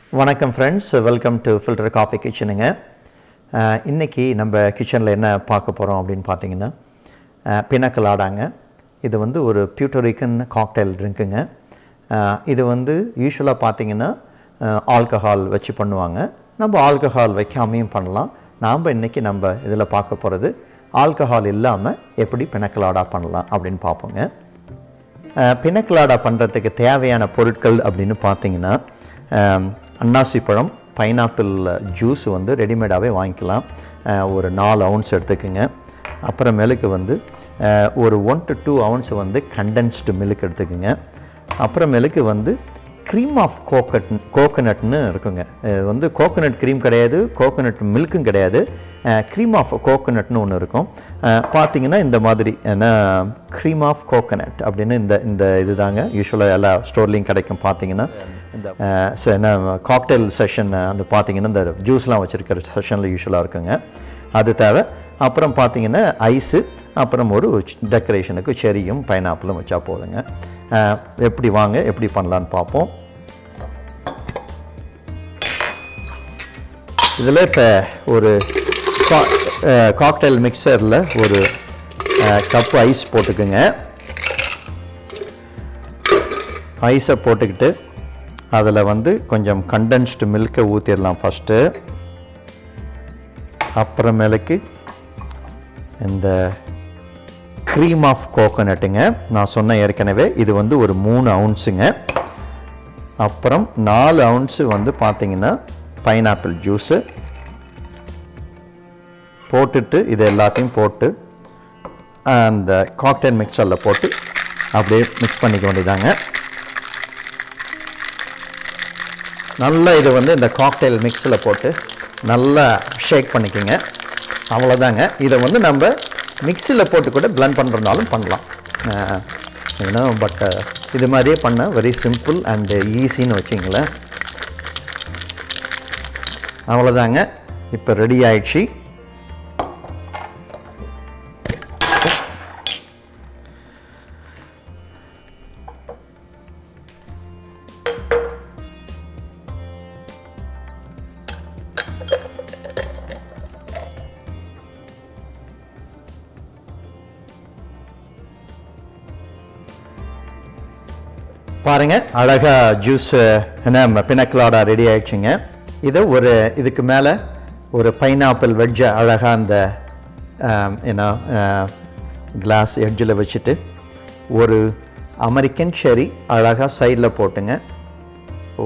வணக்கம் friends welcome to filter coffee கிச்சனுங்க இன்றைக்கி நம்ம கிச்சனில் என்ன பார்க்க போகிறோம் அப்படின்னு பார்த்தீங்கன்னா பினக்கலாடாங்க இது வந்து ஒரு பியூட்டோரிக்கன் காக்டைல் ட்ரிங்க்குங்க இது வந்து யூஸ்வலாக பார்த்தீங்கன்னா ஆல்கஹால் வச்சு பண்ணுவாங்க நம்ம ஆல்கஹால் வைக்காமையும் பண்ணலாம் நாம் இன்றைக்கி நம்ம இதில் பார்க்க போகிறது ஆல்கஹால் இல்லாமல் எப்படி பினக்கலாடா பண்ணலாம் அப்படின்னு பார்ப்போங்க பினக்கலாடா பண்ணுறதுக்கு தேவையான பொருட்கள் அப்படின்னு பார்த்தீங்கன்னா அன்னாசி பழம் பைனாப்பிள் ஜூஸ் வந்து ரெடிமேடாகவே வாங்கிக்கலாம் ஒரு நாலு அவுன்ஸ் எடுத்துக்கோங்க அப்புறமேலுக்கு வந்து ஒரு ஒன் டு டூ அவுன்ஸ் வந்து கண்டென்ஸ்டு மில்க் எடுத்துக்கோங்க அப்புறமேலுக்கு வந்து க்ரீம் ஆஃப் கோகட் கோகனட்னு இருக்குங்க இது வந்து கோகனட் க்ரீம் கிடையாது கோகனட் மில்க்கும் கிடையாது க்ரீம் ஆஃப் கோகனட்னு ஒன்று இருக்கும் பார்த்தீங்கன்னா இந்த மாதிரி ஏன்னா க்ரீம் ஆஃப் கோகனட் அப்படின்னு இந்த இந்த இது தாங்க யூஸ்வலாக எல்லா ஸ்டோர்லேயும் கிடைக்கும் பார்த்தீங்கன்னா இந்த என்ன காக்டெயில் செஷன் அந்த பார்த்தீங்கன்னா இந்த ஜூஸ்லாம் வச்சுருக்கிற செஷனில் யூஸ்வலாக இருக்குங்க அது தேவை அப்புறம் பார்த்தீங்கன்னா ஐஸு அப்புறம் ஒரு டெக்கரேஷனுக்கு செரியும் பைனாப்பிளும் வச்சா போதுங்க எப்படி வாங்க எப்படி பண்ணலான்னு பார்ப்போம் இதில் இப்போ ஒரு காக்டைல் மிக்சரில் ஒரு கப்பு ஐஸ் போட்டுக்குங்க ஐஸை போட்டுக்கிட்டு அதில் வந்து கொஞ்சம் கண்டென்ஸ்டு மில்கை ஊற்றிடலாம் ஃபஸ்ட்டு அப்புறமேலுக்கு இந்த க்ரீம் ஆஃப் கோகோனட்டுங்க நான் சொன்ன ஏற்கனவே இது வந்து ஒரு மூணு அவுன்ஸுங்க அப்புறம் நாலு அவுன்ஸு வந்து பார்த்தீங்கன்னா பைனாப்பிள் ஜூஸு போட்டுட்டு இது எல்லாத்தையும் போட்டு அந்த காக்டைல் மிக்சரில் போட்டு அப்படியே மிக்ஸ் பண்ணிக்க வேண்டியதாங்க நல்லா இது வந்து இந்த காக்டைல் மிக்ஸில் போட்டு நல்லா ஷேக் பண்ணிக்கோங்க அவ்வளோதாங்க இதை வந்து நம்ம மிக்சியில் போட்டு கூட பிளண்ட் பண்ணுறதுனாலும் பண்ணலாம் ஏன்னா பட் இது மாதிரியே பண்ண வெரி சிம்பிள் அண்டு ஈஸின்னு வச்சிங்களேன் அவ்வளோதாங்க இப்போ ரெடி ஆயிடுச்சு பாருங்க அழகா ஜூஸ் என்ன பினக்கலாடா ரெடி ஆயிடுச்சுங்க இதை ஒரு இதுக்கு மேலே ஒரு பைனாப்பிள் வெஜ்ஜை அழகாக அந்த என்ன கிளாஸ் எட்ஜில் வச்சுட்டு ஒரு அமெரிக்கன் ஷெரி அழகாக சைடில் போட்டுங்க ஓ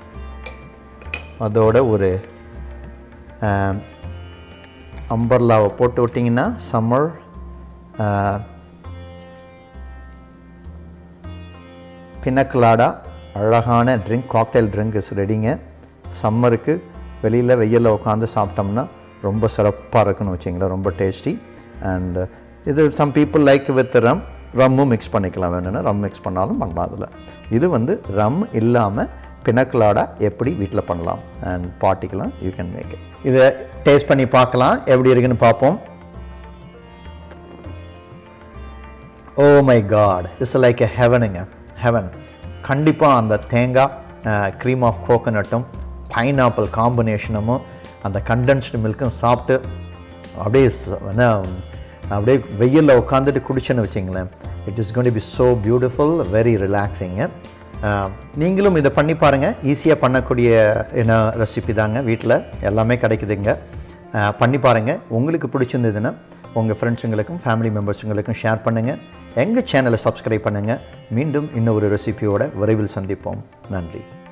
அதோட ஒரு அம்பர்லாவை போட்டு விட்டிங்கன்னா சம்மர் பினக்கலாடா அழகான ட்ரிங்க் காக்டைல் ட்ரிங்க் இஸ் ரெடிங்க சம்மருக்கு வெளியில் வெயிலில் உட்காந்து சாப்பிட்டோம்னா ரொம்ப சிறப்பாக இருக்குன்னு வச்சிங்களேன் ரொம்ப டேஸ்டி அண்ட் இது some people like with rum ரம்மும் மிக்ஸ் பண்ணிக்கலாம் வேணும்னா ரம் மிக்ஸ் பண்ணாலும் பண்ணலாம் அதில் இது வந்து ரம் இல்லாமல் பினக்கலாடா எப்படி வீட்டில் பண்ணலாம் அண்ட் பார்ட்டிக்கலாம் யூ கேன் மேக் இட் இதை டேஸ்ட் பண்ணி பார்க்கலாம் எப்படி இருக்குன்னு பார்ப்போம் oh my god it's like a ஹெவனுங்க ஹெவன் கண்டிப்பாக அந்த தேங்காய் க்ரீம் ஆஃப் கோகோனட்டும் பைனாப்பிள் காம்பினேஷனும் அந்த கண்டென்ஸ்டு மில்க்கும் சாப்பிட்டு அப்படியே என்ன அப்படியே வெயிலில் உட்காந்துட்டு குடிச்சேன்னு வச்சிங்களேன் it is gonna be so beautiful very ரிலாக்ஸிங்க நீங்களும் இதை பண்ணி பாருங்கள் ஈஸியாக பண்ணக்கூடிய என்ன ரெசிபி தாங்க வீட்டில் எல்லாமே கிடைக்குதுங்க பண்ணி பாருங்கள் உங்களுக்கு பிடிச்சிருந்ததுன்னா உங்கள் ஃப்ரெண்ட்ஸுங்களுக்கும் ஃபேமிலி மெம்பர்ஸுங்களுக்கும் ஷேர் பண்ணுங்கள் எங்கள் சேனலை சப்ஸ்கிரைப் பண்ணுங்கள் மீண்டும் இன்னொரு ரெசிபியோட விரைவில் சந்திப்போம் நன்றி